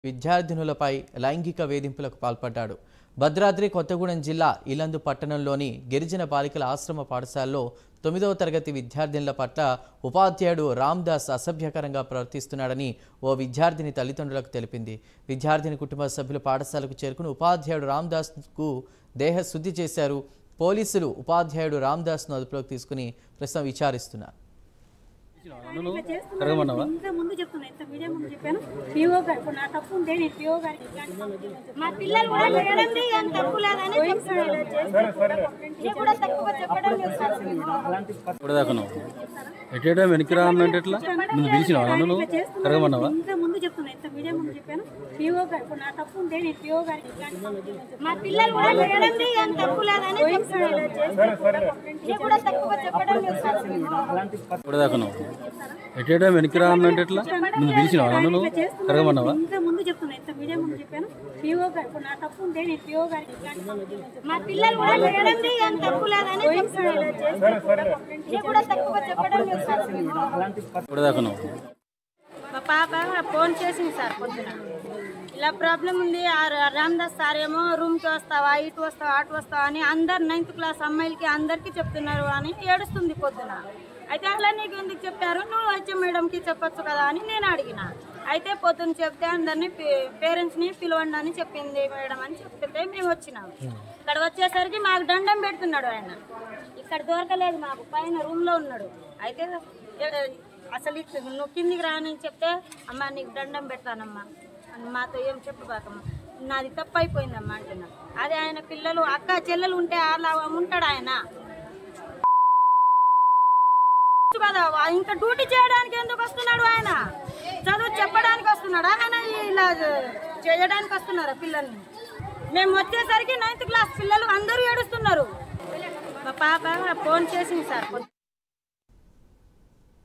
విద్యార్థినులపై లైంగిక వేధింపులకు పాల్పడ్డాడు భద్రాద్రి కొత్తగూడెం జిల్లా ఇలందు పట్టణంలోని గిరిజన బాలికల ఆశ్రమ పాఠశాలలో తొమ్మిదవ తరగతి విద్యార్థినుల పట్ల ఉపాధ్యాయుడు రామ్దాస్ అసభ్యకరంగా ప్రవర్తిస్తున్నాడని ఓ విద్యార్థిని తల్లిదండ్రులకు తెలిపింది విద్యార్థిని కుటుంబ సభ్యులు పాఠశాలకు చేరుకుని ఉపాధ్యాయుడు రామ్దాస్కు దేహ శుద్ధి చేశారు పోలీసులు ఉపాధ్యాయుడు రామ్దాస్ను అదుపులోకి తీసుకుని ప్రస్తుతం విచారిస్తున్నారు నువ్వు తిరగమన్నావా ఇంకా ముందు చెప్తున్నా ఇంత మీడియా ముందు చెప్పాను పిఓ గారు ఇప్పుడు నా తప్పు ఉంటే నేను పిఓ గారికి ఇట్లాంటి కంప్లైంట్ మా పిల్లలు కూడా మేడంది ఏం తప్పు లేదని చెప్తున్నాడు ఇది కూడా తప్పుగా చెప్పడం లేదు సార్ ఇప్పుడు దాకా నువ్వు ఎటేటో వెనక్కి రానంటే ఎట్లా నువ్వు పిలిచినావా నన్ను నువ్వు తిరగమన్నావా ఇంకా ముందు చెప్తున్నా ఇంత మీడియా ముందు చెప్పాను పిఓ గారు ఇప్పుడు నా తప్పు ఉంటే నేను పిఓ గారికి ఇట్లాంటి కంప్లైంట్ మా పిల్లలు కూడా మేడంది ఏం తప్పు లేదని చెప్తున్నాడు ఇది కూడా తప్పుగా చెప్పడం లేదు సార్ ఇప్పుడు దాకా నువ్వు ఎటేటో వెనక్కి రానంటే ఎట్లా నువ్వు పిలిచినావా నన్ను నువ్వు తిరగమన్నావా ఇంకా ముందు చెప్తున్నా ఇంత మీడియా ముందు చెప్పాను పిఓ గారు ఇప్పుడు నా తప్పు ఉంటే నేను పిఓ గారికి ఇట్లాంటి కంప్లైంట్ మా పిల్లలు కూడా మేడంది ఏం తప్పు లేదని చెప్తున్నాడు ఇది కూడా తప్పుగా చెప్పడం లేదు సార్ ఇప్పుడు దాకా నువ్వు మా పాప ఫోన్ చేసింది సార్ పొద్దున ఇలా ప్రాబ్లం ఉంది ఆ రా- రామదాస్ సార్ ఏమో రూమ్కి వస్తావా ఇటు వస్తావా అటు వస్తావా అని అందరు నైన్త్ క్లాస్ అమ్మాయిలకి అందరికీ చెప్తున్నారు అని ఏడుస్తుంది పొద్దున అయితే అలా నీకు ఎందుకు చెప్పారు నువ్వు వచ్చే మేడంకి చెప్పొచ్చు కదా అని నేను అడిగిన అయితే పొద్దున చెప్తే అందరినీ పేరెంట్స్ని పిలవండి అని చెప్పింది మేడం అని చెప్తే మేము వచ్చినాము ఇక్కడ వచ్చేసరికి మాకు దండం పెడుతున్నాడు ఆయన ఇక్కడ దొరకలేదు మాకు పైన రూమ్లో ఉన్నాడు అయితే ఏ- అసలు ఇట్లా నువ్వు కిందికి రాని చెప్తే అమ్మ నీకు దండం పెడతానమ్మా అని మాతో ఏం చెప్పబాకమ్మా నాది తప్పు అయిపోయిందమ్మా అంటున్నా అదే ఆయన పిల్లలు అక్క చెల్లెలు ఉంటే అలా ఉంటాడు ఆయన కదా ఇంకా డ్యూటీ చేయడానికి ఎందుకు వస్తున్నాడు ఆయన చదువు చెప్పడానికి వస్తున్నాడా ఆయన ఇలా చేయడానికి వస్తున్నారా పిల్లల్ని మేము వచ్చేసరికి నైన్త్ క్లాస్ పిల్లలు అందరూ ఏడుస్తున్నారు మా పాప ఫోన్ చేసింది సార్